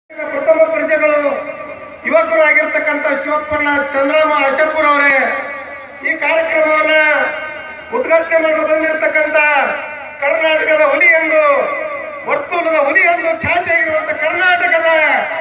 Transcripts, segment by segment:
ಪ್ರಥಮ ಪ್ರಜೆಗಳು ಯುವಕರು ಆಗಿರ್ತಕ್ಕಂಥ ಶಿವಪ್ಪಣ್ಣ ಚಂದ್ರಮ್ಮ ಅಶಪುರ್ ಅವರೇ ಈ ಕಾರ್ಯಕ್ರಮವನ್ನ ಉದ್ಘಾಟನೆ ಮಾಡಲು ಬಂದಿರತಕ್ಕಂಥ ಕರ್ನಾಟಕದ ಹುಲಿ ಎಂದು ವರ್ತೂಲದ ಹುಲಿ ಎಂದು ಖ್ಯಾತಿಯಾಗಿರುವಂಥ ಕರ್ನಾಟಕದ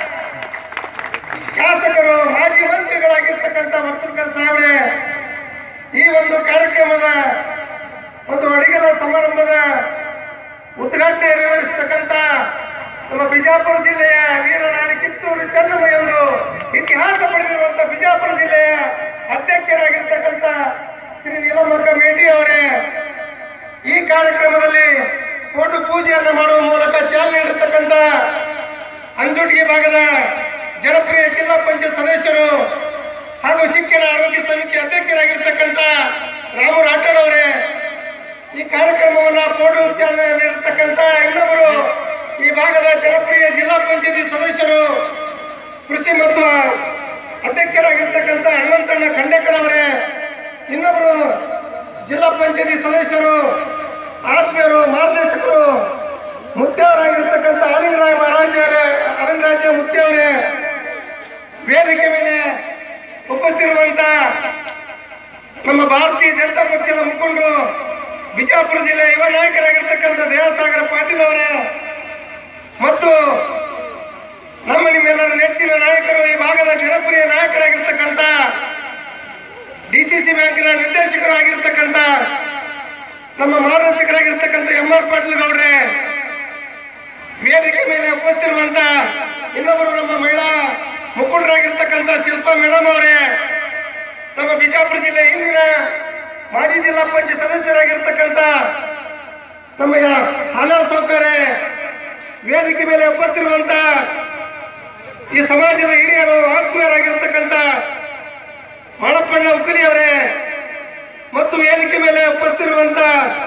ಶಾಸಕರು ಮಾಜಿ ಮಂತ್ರಿಗಳಾಗಿರ್ತಕ್ಕಂಥ ವರ್ತೂರ್ಕರ್ ಸಾಹೇಬ್ರೆ ಈ ಒಂದು ಕಾರ್ಯಕ್ರಮದ ಒಂದು ಅಡಿಗಲ ಸಮಾರಂಭದ ಉದ್ಘಾಟನೆ ನೆರವೇರಿಸತಕ್ಕಂಥ ನಮ್ಮ ಬಿಜಾಪುರ ಜಿಲ್ಲೆಯ ವೀರರಾಣಿ ಕಿತ್ತೂರು ಚೆನ್ನಮ್ಮ ಎಂದು ಇತಿಹಾಸ ಪಡೆದಿರುವಂತಹ ಬಿಜಾಪುರ ಜಿಲ್ಲೆಯ ಅಧ್ಯಕ್ಷರಾಗಿರ್ತಕ್ಕಂಥ ಶ್ರೀ ನೀಲಮಕ್ಕ ಮೇಟಿ ಅವರೇ ಈ ಕಾರ್ಯಕ್ರಮದಲ್ಲಿ ಕೋಟು ಪೂಜೆಯನ್ನು ಮಾಡುವ ಮೂಲಕ ಚಾಲನೆ ನೀಡಿರ್ತಕ್ಕಂಥ ಅಂಜುಟಿಗೆ ಭಾಗದ ಜನಪ್ರಿಯ ಜಿಲ್ಲಾ ಪಂಚಾಯತ್ ಸದಸ್ಯರು ಹಾಗೂ ಶಿಕ್ಷಣ ಆರೋಗ್ಯ ಸಮಿತಿ ಅಧ್ಯಕ್ಷರಾಗಿರ್ತಕ್ಕಂಥ ರಾಮು ರಾಠೋಡ್ ಅವರೇ ಈ ಕಾರ್ಯಕ್ರಮವನ್ನ ಪೋಟು ಚಾಲನೆ ನೀಡಿರ್ತಕ್ಕಂಥ ಇನ್ನೊಬ್ಬರು ಈ ಭಾಗದ ಜನಪ್ರಿಯ ಜಿಲ್ಲಾ ಪಂಚಾಯತಿ ಸದಸ್ಯರು ಕೃಷಿ ಮತ್ತು ಅಧ್ಯಕ್ಷರಾಗಿರ್ತಕ್ಕಂಥ ಹನುಮಂತಣ್ಣ ಖಂಡೇಕರ್ ಅವರೇ ಇನ್ನೊಬ್ಬರು ಜಿಲ್ಲಾ ಪಂಚಾಯತಿ ಸದಸ್ಯರು ಆತ್ಮೀಯರು ಮಾರ್ಗದರ್ಶಕರು ಮುತ್ಯವರಾಗಿರ್ತಕ್ಕಂಥ ಅಲಿಂಗರಾಯ ಮಹಾರಾಜರೇ ಅಲಿಂಗರಾಜ ಮುತ್ಯವರೇ ವೇದಿಕೆ ಮೇಲೆ ಉಪಸ್ಥಿರುವಂತ ನಮ್ಮ ಭಾರತೀಯ ಜನತಾ ಪಕ್ಷದ ಮುಖಂಡರು ಬಿಜಾಪುರ ಜಿಲ್ಲೆ ಯುವ ನಾಯಕರಾಗಿರ್ತಕ್ಕಂಥ ದೇವಸಾಗರ ಪಾಟೀಲ್ ಅವರೇ ಮತ್ತು ನಮ್ಮ ನಿಮ್ಮೆಲ್ಲರ ನೆಚ್ಚಿನ ನಾಯಕರು ಈ ಭಾಗದ ಜನಪ್ರಿಯ ನಾಯಕರಾಗಿರ್ತಕ್ಕಂಥ ಡಿಸಿಸಿ ಬ್ಯಾಂಕಿನ ನಿರ್ದೇಶಕರು ಆಗಿರ್ತಕ್ಕಂಥ ನಮ್ಮ ಮಾರ್ಗದರ್ಶಕರಾಗಿರ್ತಕ್ಕಂಥ ಎಂ ಆರ್ ಪಾಟೀಲ್ ಗೌಡ್ರೆ ವೇದಿಕೆ ಮೇಲೆ ಉಪಸ್ಥಿರುವಂತ ಇನ್ನೊಬ್ಬರು ನಮ್ಮ ಮಹಿಳಾ ಮುಖಂಡರಾಗಿರ್ತಕ್ಕಂಥ ಶಿಲ್ಪಾ ಮೇಡಮ್ ಅವರೇ ನಮ್ಮ ಬಿಜಾಪುರ ಜಿಲ್ಲೆ ಇಂದಿನ ಮಾಜಿ ಜಿಲ್ಲಾ ಪಂಚಾಯತ್ ಸದಸ್ಯರಾಗಿರ್ತಕ್ಕಂಥ ನಮ್ಮ ಹಾಲಾರ್ ಸೌಕರ್ಯ ವೇದಿಕೆ ಮೇಲೆ ಉಪಸ್ಥಿರುವಂತ ಈ ಸಮಾಜದ ಹಿರಿಯರು ಆತ್ಮೀಯರಾಗಿರ್ತಕ್ಕಂಥ ಮಳಪ್ಪಣ್ಣ ಉಕ್ಕಲಿ ಅವರೇ ಮತ್ತು ವೇದಿಕೆ ಮೇಲೆ ಉಪಸ್ಥಿರುವಂತ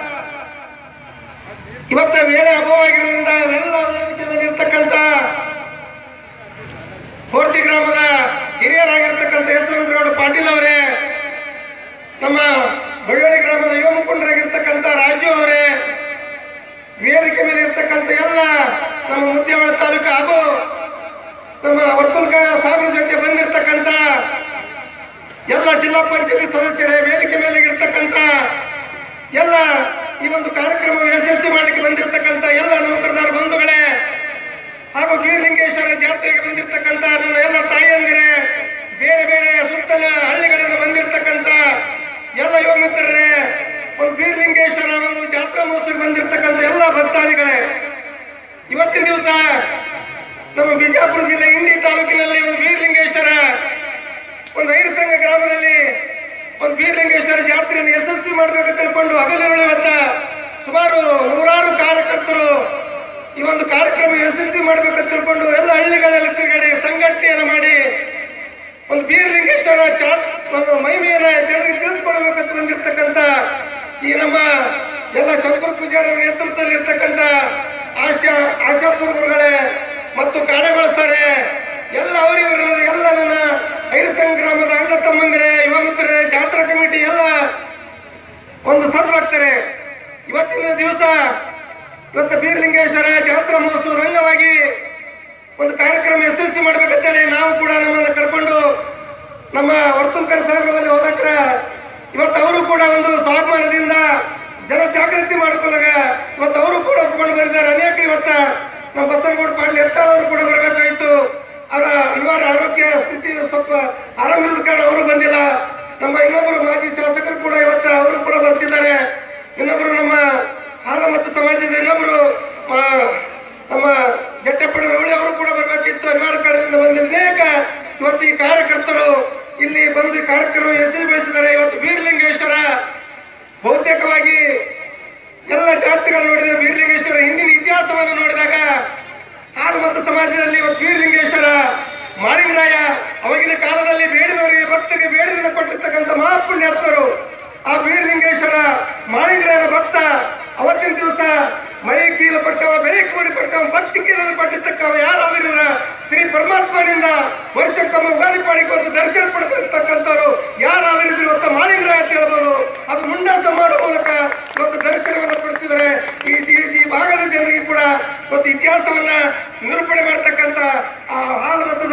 ಇವತ್ತ ಬೇರೆ ಅಭಾವವಾಗಿರೋದ್ರಿಂದ ಎಲ್ಲ ವೇದಿಕೆ ಮೇಲೆ ಇರ್ತಕ್ಕಂಥ ಕೋರ್ತಿ ಗ್ರಾಮದ ಹಿರಿಯರಾಗಿರ್ತಕ್ಕಂಥ ಯಶವಂತಗೌಡ ಪಾಟೀಲ್ ಅವರೇ ನಮ್ಮ ಬಳ್ಳೊಳ್ಳಿ ಗ್ರಾಮದ ಯುವ ಮುಖಂಡರಾಗಿರ್ತಕ್ಕಂಥ ರಾಜು ಅವರೇ ವೇದಿಕೆ ಮೇಲೆ ಇರ್ತಕ್ಕಂಥ ಎಲ್ಲ ನಮ್ಮ ಮುದ್ದೇವಾಡ ತಾಲೂಕು ಹಾಗೂ ನಮ್ಮ ವರ್ತುಲ್ಕ ಸಾಗರ ಜೊತೆ ಬಂದಿರತಕ್ಕಂಥ ಎಲ್ಲ ಜಿಲ್ಲಾ ಪಂಚಾಯತಿ ಸದಸ್ಯರೇ ವೇದಿಕೆ ಮೇಲೆ ಇರ್ತಕ್ಕಂಥ ಎಲ್ಲ ಈ ಒಂದು ಕಾರ್ಯಕ್ರಮ ಯಶಸ್ವಿ ಮಾಡಲಿಕ್ಕೆ ಬಂದಿರತಕ್ಕಂಥ ಎಲ್ಲ ನೌಕರದಾರ ಬಂಧುಗಳೇ ಹಾಗೂ ಬೀರಲಿಂಗೇಶ್ವರ ಜಾತ್ರೆಗೆ ಬಂದಿರತಕ್ಕಂಥ ನನ್ನ ಎಲ್ಲ ತಾಯಿಯಂದಿರೇ ಬೇರೆ ಬೇರೆ ಸುತ್ತಲ ಹಳ್ಳಿಗಳಿಂದ ಬಂದಿರತಕ್ಕಂಥ ಎಲ್ಲ ಯುವ ಮಿತ್ರರೇ ಒಂದು ಬೀರಲಿಂಗೇಶ್ವರ ಒಂದು ಜಾತ್ರಾ ಮಹೋತ್ಸವಕ್ಕೆ ಬಂದಿರತಕ್ಕಂಥ ಎಲ್ಲ ಭಕ್ತಾದಿಗಳೇ ಇವತ್ತಿನ ದಿವಸ ನಮ್ಮ ಬಿಜಾಪುರ ಜಿಲ್ಲೆ ಇಂಡಿ ತಾಲೂಕಿನಲ್ಲಿ ಒಂದು ಬೀರಲಿಂಗೇಶ್ವರ ಒಂದು ಐರಸಂಗ ಗ್ರಾಮದಲ್ಲಿ ಒಂದು ಬೀರಲಿಂಗೇಶ್ವರ ಜಾತ್ರೆಯನ್ನು ಯಶಸ್ವಿ ಮಾಡಬೇಕು ತಿಳ್ಕೊಂಡು ಹಗಲಿರುಳು ಇವತ್ತ ಸುಮಾರು ನೂರಾರು ಕಾರ್ಯಕರ್ತರು ಈ ಒಂದು ಕಾರ್ಯಕ್ರಮ ಯಶಸ್ವಿ ಮಾಡಬೇಕು ತಿಳ್ಕೊಂಡು ಎಲ್ಲ ಹಳ್ಳಿಗಳಲ್ಲಿ ತಿರುಗಾಡಿ ಸಂಘಟನೆಯನ್ನು ಮಾಡಿ ಒಂದು ಬೀರಲಿಂಗೇಶ್ವರ ಚಾ ಒಂದು ಮಹಿಮೆಯನ್ನ ಜನರಿಗೆ ತಿಳಿಸ್ಕೊಡ್ಬೇಕಂತ ಬಂದಿರತಕ್ಕಂಥ ಈ ನಮ್ಮ ಎಲ್ಲ ಶಂಕರ ಪೂಜಾರರ ನೇತೃತ್ವದಲ್ಲಿ ಇರ್ತಕ್ಕಂಥ ಆಶಾ ಆಶಾಪುರ ಗುರುಗಳೇ ಮತ್ತು ಕಾಡೆಗೊಳಿಸ್ತಾರೆ ಎಲ್ಲ ಅವರಿಗೂ ಎಲ್ಲ ನನ್ನ ಐರಸಂಗ ಗ್ರಾಮದ ಅಣ್ಣ ತಮ್ಮಂದಿರೇ ಯುವ ಮಿತ್ರರೇ ಜಾತ್ರಾ ಕಮಿಟಿ ಎಲ್ಲ ಒಂದು ಸದ್ಭಕ್ತರೆ ಇವತ್ತಿನ ದಿವಸ ಇವತ್ತು ಬೀರಲಿಂಗೇಶ್ವರ ಜಾತ್ರಾ ಮಹೋತ್ಸವದ ಅಂಗವಾಗಿ ಒಂದು ಕಾರ್ಯಕ್ರಮ ಯಶಸ್ವಿ ಮಾಡ್ಬೇಕಂತೇಳಿ ನಾವು ಕೂಡ ನಮ್ಮನ್ನು ಕರ್ಕೊಂಡು ನಮ್ಮ ವರ್ತುಲ್ಕರ್ ಸಾಗರದಲ್ಲಿ ಹೋದಕ್ರ ಇವತ್ತು ಅವರು ಕೂಡ ಒಂದು ಸ್ವಾಭಿಮಾನದಿಂದ ಜನ ಜಾಗೃತಿ ಮಾಡಿಕೊಳ್ಳಾಗ ಇವತ್ತು ಅವರು ಕೂಡ ಒಪ್ಕೊಂಡು ಬಂದಿದ್ದಾರೆ ಅನೇಕ ಇವತ್ತ ನಮ್ಮ ಬಸನಗೌಡ ಪಾಟೀಲ್ ಎತ್ತಾಳ ಅವರು ಕೂಡ ಬರಬೇಕಾಗಿತ್ತು ಅವರ ಅನಿವಾರ್ಯ ಆರೋಗ್ಯ ಸ್ಥಿತಿ ಸ್ವಲ್ಪ ಆರಾಮಿಲ್ಲದ ಕಾರಣ ಅವರು ಬಂದಿಲ್ಲ ನಮ್ಮ ಇನ್ನೊಬ್ಬರು ಮಾಜಿ ಶಾಸಕರು ಕೂಡ ಇವತ್ತು ಅವರು ಕೂಡ ಬರ್ತಿದ್ದಾರೆ ಇನ್ನೊಬ್ಬರು ನಮ್ಮ ಹಾಲ ಮತ್ತು ಸಮಾಜದ ಇನ್ನೊಬ್ಬರು ಆ, ನಮ್ಮ ಜಟ್ಟಪ್ಪಣ್ಣ ರವಳಿ ಅವರು ಕೂಡ ಬರಬೇಕಿತ್ತು ಅನಿವಾರ್ಯ ಕಾರಣದಿಂದ ಬಂದ ಅನೇಕ ಇವತ್ತು ಈ ಕಾರ್ಯಕರ್ತರು ಇಲ್ಲಿ ಬಂದು ಈ ಕಾರ್ಯಕ್ರಮ ಯಶಸ್ವಿಗೊಳಿಸಿದ್ದಾರೆ ಇವತ್ತು ಬೀರಲಿಂಗೇಶ್ವರ ಬಹುತೇಕವಾಗಿ ಎಲ್ಲ ಜಾತಿಗಳು ನೋಡಿದ ಬೀರಲಿಂಗೇಶ್ವರ ಹಿಂದಿನ ಇತಿಹಾಸವನ್ನು ನೋಡಿದಾಗ ಹಾಲು ಮತ್ತು ಸಮಾಜದಲ್ಲಿ ಇವತ್ತು ಬೀರಲಿಂಗೇಶ್ವರ ಮಾಳಿಂಗರಾಯ ಅವಾಗಿನ ಕಾಲದಲ್ಲಿ ಬೇಡಿದವರಿಗೆ ಭಕ್ತರಿಗೆ ಬೇಡಿದನ್ನು ಕೊಟ್ಟಿರ್ತಕ್ಕಂಥ ಮಹಾಪುಣ್ಯಾತ್ಮರು ಆ ಬೀರಲಿಂಗೇಶ್ವರ ಮಾಳಿಂಗರಾಯನ ಭಕ್ತ ಅವತ್ತಿನ ದಿವಸ ಮಳೆ ಕೀಲ ಪಟ್ಟವ ಬೆಳೆ ಕೂಡಿ ಪಟ್ಟವ ಭಕ್ತಿ ಕೀಲನ್ನು ಪಟ್ಟಿರ್ತಕ್ಕವ ಯಾರಾದ್ರಿಂದ ಶ್ರೀ ಪರಮಾತ್ಮನಿಂದ ವರ್ಷಕ್ಕೊಮ್ಮೆ ಉಗಾದಿ ಪಾಡಿಗೆ ಒಂದು ದರ್ಶನ ಪಡೆದಿರ್ತಕ್ಕಂಥವ್ರು ಯಾರಾದ್ರೂ ಇವತ್ತು ಮಾಳಿಂಗರಾಯ ಅಂತ ಹೇಳ್ಬೋದು ಅದು ಮುಂಡಾಸ ಮಾಡುವ ಮೂಲಕ ಇವತ್ತು ದರ್ಶನವನ್ನು ಪಡ್ತಿದ್ದಾರೆ ಈ ಈ- ಈ ಭಾಗದ ಜನರಿಗೆ ಕೂಡ ಇವತ್ತು ಇತಿಹಾಸವನ್ನ ನಿರೂಪಣೆ ಮಾಡ್ತಕ್ಕಂಥ ಆ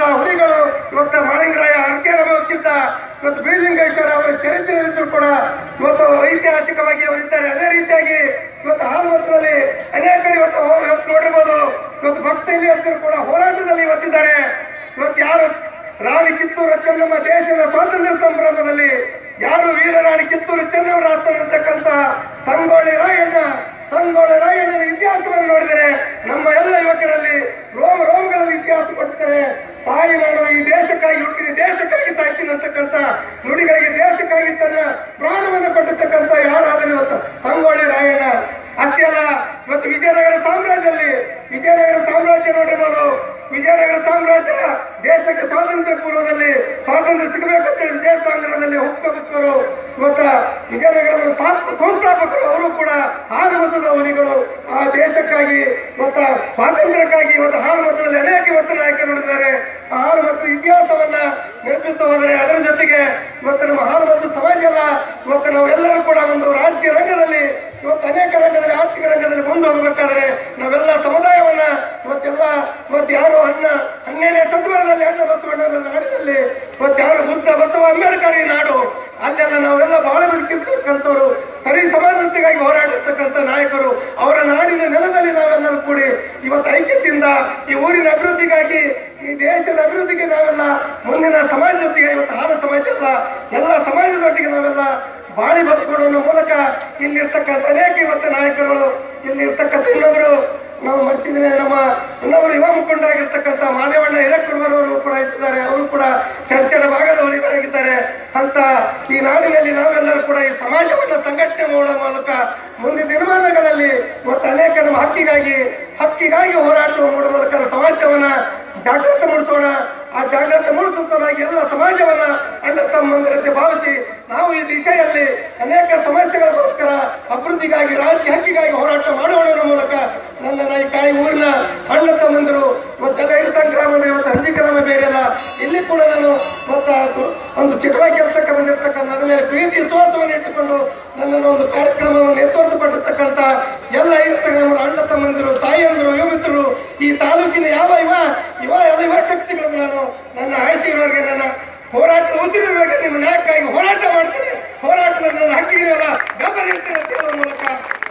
ಹುಲಿಗಳು ಇವತ್ತು ಮಾಳಿಂಗರಾಯ ಅರ್ಕೇರ ಸಿದ್ಧ ಇವತ್ತು ಬೀರಲಿಂಗೇಶ್ವರ ಅವರ ಚರಿತ್ರೆಯಲ್ಲಿದ್ದರೂ ಕೂಡ ಇವತ್ತು ಐತಿಹಾಸಿಕವಾಗಿ ಅವರಿದ್ದಾರೆ ಅದೇ ರೀತಿಯಾಗಿ ಇವತ್ತು ಹಾಲ್ಮತ್ತದಲ್ಲಿ ಅನೇಕರು ಇವತ್ತು ಹೋ- ಇವತ್ತು ನೋಡಿರ್ಬೋದು ಇವತ್ತು ಭಕ್ತಿಯಲ್ಲಿ ಇರ್ತಾರೆ ಕೂಡ ಹೋರಾಟದಲ್ಲಿ ಇವತ್ತಿದ್ದಾರೆ ಇವತ್ತು ಯಾರು ರಾಣಿ ಕಿತ್ತೂರು ಚೆನ್ನಮ್ಮ ದೇಶದ ಸ್ವಾತಂತ್ರ್ಯ ಸಂಭ್ರಮದಲ್ಲಿ ಯಾರು ವೀರರಾಣಿ ಕಿತ್ತೂರು ಚೆನ್ನಮ್ಮ ರಾಷ್ಟ್ರತಕ್ಕಂತ ಸಂಗೊಳ್ಳಿ ರಾಯಣ್ಣ ಸಂಗೊಳ್ಳಿ ರಾಯಣ್ಣನ ಇತಿಹಾಸವನ್ನು ನೋಡಿದರೆ ನಮ್ಮ ಎಲ್ಲ ಯುವಕರಲ್ಲಿ ರೋಮ ರೋಮಗಳಲ್ಲಿ ಇತಿಹಾಸ ಕೊಡ್ತಾರೆ ತಾಯಿ ನಾನು ಈ ದೇಶಕ್ಕಾಗಿ ಹುಟ್ಟಿದ ದೇಶಕ್ಕಾಗಿ ಸಾಯ್ತೀನಿ ಅಂತಕ್ಕಂಥ ನುಡಿಗಳಿಗೆ ದೇಶಕ್ಕಾಗಿ ತನ್ನ ಪ್ರಾಣವನ್ನು ಕೊಟ್ಟಿರ್ತಕ್ಕಂಥ ಯಾರಾದರೂ ಇವತ್ತು ಸಂಗೊಳ್ಳಿ ರಾಯಣ್ಣ ಅಷ್ಟೇ ಅಲ್ಲ ಇವತ್ತು ವಿಜಯನಗರ ಸಾಮ್ರಾಜ್ಯದಲ್ಲಿ ವಿಜಯನಗರ ಸಾಮ್ರಾಜ್ಯ ನೋಡಿರ್ಬೋದು ವಿಜಯನಗರ ಸಾಮ್ರಾಜ್ಯ ದೇಶಕ್ಕೆ ಸ್ವಾತಂತ್ರ್ಯ ಪೂರ್ವದಲ್ಲಿ ಸ್ವಾತಂತ್ರ್ಯ ಸಿಗಬೇಕಂತೇಳಿ ವಿಜಯ ಸಂಗ್ರಹದಲ್ಲಿ ಹುಟ್ಟುತ್ತರು ಇವತ್ತ ವಿಜಯನಗರದ ಸ್ಥಾಪ- ಸಂಸ್ಥಾಪಕರು ಅವರು ಕೂಡ ಹಾನುಮತದ ಹುಲಿಗಳು ಆ ದೇಶಕ್ಕಾಗಿ ಇವತ್ತ ಸ್ವಾತಂತ್ರ್ಯಕ್ಕಾಗಿ ಇವತ್ತು ಹಾನುಮತದಲ್ಲಿ ಅನೇಕ ಇವತ್ತು ನಾಯಕರು ನೋಡಿದ್ದಾರೆ ಆ ಹಾನುಮತ ಇತಿಹಾಸವನ್ನ ನೆನಪಿಸ್ತಾ ಹೋದರೆ ಅದರ ಜೊತೆಗೆ ಇವತ್ತು ನಮ್ಮ ಹಾನುಮತ ಸಮಾಜ ಎಲ್ಲ ಇವತ್ತು ನಾವೆಲ್ಲರೂ ಕೂಡ ಒಂದು ರಾಜಕೀಯ ರಂಗದಲ್ಲಿ ಇವತ್ತು ಅನೇಕ ರಂಗದಲ್ಲಿ ಆರ್ಥಿಕ ರಂಗದಲ್ಲಿ ಮುಂದೆ ಹೋಗಬೇಕಾದ್ರೆ ನಾವೆಲ್ಲ ಸಮುದಾಯವನ್ನ ಇವತ್ತೆಲ್ಲ ಇವತ್ತು ಯಾರು ಅಣ್ಣ ಹನ್ನೆರಡನೇ ಶತಮಾನದಲ್ಲಿ ಅಣ್ಣ ಬಸವಣ್ಣನ ನಾಡಿನಲ್ಲಿ ಇವತ್ತು ಯಾರು ಬುದ್ಧ ಬಸವ ಅಂಬೇಡ್ಕರ್ ಈ ನಾಡು ಅಲ್ಲೆಲ್ಲ ನಾವೆಲ್ಲ ಬಹಳ ಬದುಕಿರ್ತಕ್ಕಂಥವ್ರು ಸರಿ ಸಮಾನತೆಗಾಗಿ ಹೋರಾಡಿರ್ತಕ್ಕಂಥ ನಾಯಕರು ಅವರ ನಾಡಿನ ನೆಲದಲ್ಲಿ ನಾವೆಲ್ಲರೂ ಕೂಡಿ ಇವತ್ತು ಐಕ್ಯತೆಯಿಂದ ಈ ಊರಿನ ಅಭಿವೃದ್ಧಿಗಾಗಿ ಈ ದೇಶದ ಅಭಿವೃದ್ಧಿಗೆ ನಾವೆಲ್ಲ ಮುಂದಿನ ಸಮಾಜದೊಟ್ಟಿಗೆ ಇವತ್ತು ಹಾಲ ಸಮಾಜ ಅಲ್ಲ ಎಲ್ಲ ಸಮಾಜದೊಟ್ಟಿಗೆ ನಾವೆಲ್ಲ ಬಾಳಿ ಬದುಕೊಳ್ಳುವ ಮೂಲಕ ಇಲ್ಲಿರ್ತಕ್ಕಂಥ ಅನೇಕ ಇವತ್ತು ನಾಯಕರುಗಳು ಇಲ್ಲಿ ಇರ್ತಕ್ಕಂಥ ಇನ್ನೊಬ್ರು ನಾವು ಮರ್ತಿದ್ರೆ ನಮ್ಮ ಇನ್ನೊಬ್ರು ಯುವ ಮುಖಂಡರಾಗಿರ್ತಕ್ಕಂಥ ಮಾದೇವಣ್ಣ ಹಿರಕ್ಕುರ್ವರವರು ಕೂಡ ಇದ್ದಾರೆ ಅವರು ಕೂಡ ಚರ್ಚೆಡ ಭಾಗದ ಉಳಿದಾಗಿದ್ದಾರೆ ಅಂತ ಈ ನಾಡಿನಲ್ಲಿ ನಾವೆಲ್ಲರೂ ಕೂಡ ಈ ಸಮಾಜವನ್ನ ಸಂಘಟನೆ ಮಾಡುವ ಮೂಲಕ ಮುಂದಿನ ದಿನಮಾನಗಳಲ್ಲಿ ಇವತ್ತು ಅನೇಕ ನಮ್ಮ ಹಕ್ಕಿಗಾಗಿ ಹಕ್ಕಿಗಾಗಿ ಹೋರಾಟ ಮಾಡುವ ಮೂಲಕ ಸಮಾಜವನ್ನ ಜಾಗೃತಿ ಮೂಡಿಸೋಣ ಆ ಜಾಗೃತಿ ಮೂಡಿಸುವ ಸಲುವಾಗಿ ಎಲ್ಲ ಸಮಾಜವನ್ನ ಅಣ್ಣ ತಮ್ಮಂದಿರಂತೆ ಭಾವಿಸಿ ನಾವು ಈ ದಿಶೆಯಲ್ಲಿ ಅನೇಕ ಸಮಸ್ಯೆಗಳಿಗೋಸ್ಕರ ಅಭಿವೃದ್ಧಿಗಾಗಿ ರಾಜಕೀಯ ಹಕ್ಕಿಗಾಗಿ ಹೋರಾಟ ಮಾಡೋಣ ಅನ್ನೋ ಮೂಲಕ ನನ್ನ ಈ ಕಾಯಿ ಊರಿನ ಅಣ್ಣ ತಮ್ಮಂದಿರು ಇವತ್ತೆಲ್ಲ ಇರು ಸಂಗ್ರಾಮ ಅಂದ್ರೆ ಇವತ್ತು ಹಂಜಿ ಗ್ರಾಮ ಬೇರೆ ಅಲ್ಲ ಇಲ್ಲಿ ಕೂಡ ನಾನು ಇವತ್ತು ಅದು ಒಂದು ಚಿಟುವ ಕೆಲಸಕ್ಕೆ ಬಂದಿರ್ತಕ್ಕಂಥ ನನ್ನ ಮೇಲೆ ಪ್ರೀತಿ ವಿಶ್ವಾಸವನ್ನು ಇಟ್ಟುಕೊಂಡು ನನ್ನನ್ನು ಒಂದು ಕಾರ್ಯಕ್ರಮವನ್ನು ನೇತೃತ್ವ ಪಟ್ಟಿರ್ತಕ್ಕಂಥ ಎಲ್ಲ ಇರು ಸಂಗ್ರಾಮದ ಅಣ್ಣ ತಮ್ಮಂದಿರು ತಾಯಿಯಂದರು ಯುವಮಿತ್ರರು ಈ ತಾಲೂಕಿನ ಯಾವ ಯುವ ಯುವ ಎಲ್ಲ ಯುವ ಶಕ್ತಿಗಳು ನಾನು ನನ್ನ ಆಯ್ಸಿರೋರಿಗೆ ನನ್ನ ಹೋರಾಟದ ಉಸಿರಿರುವಾಗ ನಿಮ್ಮ ನ್ಯಾಯಕ್ಕಾಗಿ ಹೋರಾಟ ಮಾಡ್ತೀನಿ ಹೋರಾಟದಲ್ಲಿ ನನ್ನ ಹಕ್ಕಿಗೆಲ್ಲ ಬೆಂಬಲ ಇರ್ತೀನಿ ಅಂತ ಹೇಳುವ ಮೂಲಕ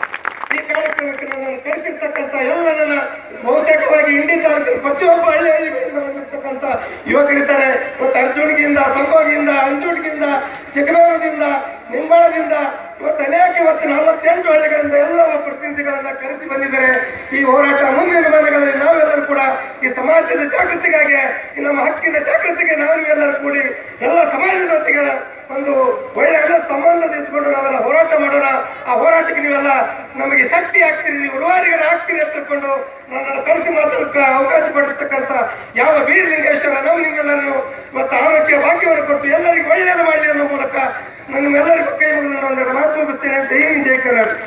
ಈ ಕಾರ್ಯಕ್ರಮಕ್ಕೆ ನನ್ನನ್ನು ಕರೆಸಿರ್ತಕ್ಕಂಥ ಎಲ್ಲ ನನ್ನ ಬಹುತೇಕವಾಗಿ ಇಂಡಿ ತಾಲೂಕಿನ ಪ್ರತಿಯೊಬ್ಬ ಹಳ್ಳಿ ಹಳ್ಳಿಗಳಿಂದ ಬಂದಿರ್ತಕ್ಕಂಥ ಯುವಕರಿದ್ದಾರೆ ಇವತ್ತು ಅರ್ಜುನ್ಗಿಯಿಂದ ಸಂಭೋಗಿಯಿಂದ ಅಂಜುಡ್ಗಿಂದ ಚಿಕ್ಕಬಳ್ಳಾಪುರದಿಂದ ನಿಂಬಾಳದಿಂದ ಇವತ್ತು ಅನೇಕ ಇವತ್ತು ನಲವತ್ತೆಂಟು ಹಳ್ಳಿಗಳಿಂದ ಎಲ್ಲ ಪ್ರತಿನಿಧಿಗಳನ್ನ ಕರೆಸಿ ಬಂದಿದ್ದಾರೆ ಈ ಹೋರಾಟ ಮುಂದಿನ ದಿನಗಳಲ್ಲಿ ನಾವೆಲ್ಲರೂ ಕೂಡ ಈ ಸಮಾಜದ ಜಾಗೃತಿಗಾಗಿ ಈ ನಮ್ಮ ಹಕ್ಕಿನ ಜಾಗೃತಿಗೆ ನಾವೆಲ್ಲರೂ ಕೂಡಿ ಎಲ್ಲ ಸಮಾಜದೊತ್ತಿಗೆ ಒಂದು ಒಳ್ಳೆ ಎಲ್ಲ ಸಂಬಂಧದ ಇಟ್ಕೊಂಡು ನಾವೆಲ್ಲ ಹೋರಾಟ ಮಾಡೋಣ ಆ ಹೋರಾಟಕ್ಕೆ ನೀವೆಲ್ಲ ನಮಗೆ ಶಕ್ತಿ ಆಗ್ತೀರಿ ನೀವು ಉಡುವಾರಿಗರ ಆಗ್ತೀರಿ ಅಂತ ತಿಳ್ಕೊಂಡು ನನ್ನನ್ನು ಕರೆಸಿ ಮಾತಾಡಕ್ಕೆ ಅವಕಾಶ ಪಡಿರ್ತಕ್ಕಂಥ ಯಾವ ಬೀರಲಿಂಗೇಶ್ವರ ನಾವು ನಿಮ್ಮೆಲ್ಲರನ್ನು ಇವತ್ತು ಆರೋಗ್ಯ ಭಾಗ್ಯವನ್ನು ಕೊಟ್ಟು ಎಲ್ಲರಿಗೂ ಒಳ್ಳೆಯದು ಮಾಡಲಿ ಅನ್ನೋ ಮೂಲಕ ನನ್ನ ನಿಮ್ಮೆಲ್ಲರಿಗೂ ಕೈ ಮುಗಿದು ನಾನು ಮಾತು ಮುಗಿಸ್ತೇನೆ ಜೈ ಹಿಂದ್ ಜೈ ಕರ್ನಾಟಕ